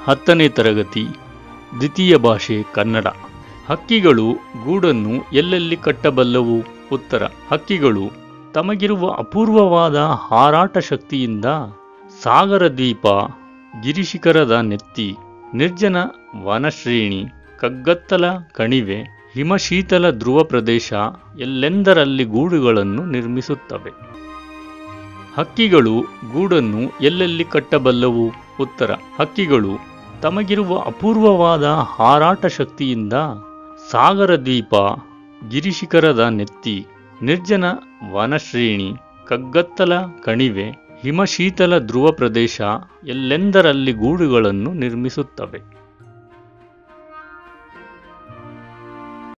ಹತ್ತನೇ ತರಗತಿ ದ್ವಿತೀಯ ಭಾಷೆ ಕನ್ನಡ ಹಕ್ಕಿಗಳು ಗೂಡನ್ನು ಎಲ್ಲೆಲ್ಲಿ ಕಟ್ಟಬಲ್ಲವು ಉತ್ತರ ಹಕ್ಕಿಗಳು ತಮಗಿರುವ ಅಪೂರ್ವವಾದ ಹಾರಾಟ ಶಕ್ತಿಯಿಂದ ಸಾಗರ ದ್ವೀಪ ಗಿರಿಶಿಖರದ ನೆತ್ತಿ ನಿರ್ಜನ ವನಶ್ರೇಣಿ ಕಗ್ಗತ್ತಲ ಕಣಿವೆ ಹಿಮಶೀತಲ ಧ್ರುವ ಪ್ರದೇಶ ಎಲ್ಲೆಂದರಲ್ಲಿ ಗೂಡುಗಳನ್ನು ನಿರ್ಮಿಸುತ್ತವೆ ಹಕ್ಕಿಗಳು ಗೂಡನ್ನು ಎಲ್ಲೆಲ್ಲಿ ಕಟ್ಟಬಲ್ಲವು ಉತ್ತರ ಹಕ್ಕಿಗಳು ತಮಗಿರುವ ಅಪೂರ್ವವಾದ ಹಾರಾಟ ಶಕ್ತಿಯಿಂದ ಸಾಗರ ದ್ವೀಪ ಗಿರಿಶಿಖರದ ನೆತ್ತಿ ನಿರ್ಜನ ವನಶ್ರೇಣಿ ಕಗ್ಗತ್ತಲ ಕಣಿವೆ ಹಿಮಶೀತಲ ಧ್ರುವ ಪ್ರದೇಶ ಎಲ್ಲೆಂದರಲ್ಲಿ ಗೂಡುಗಳನ್ನು ನಿರ್ಮಿಸುತ್ತವೆ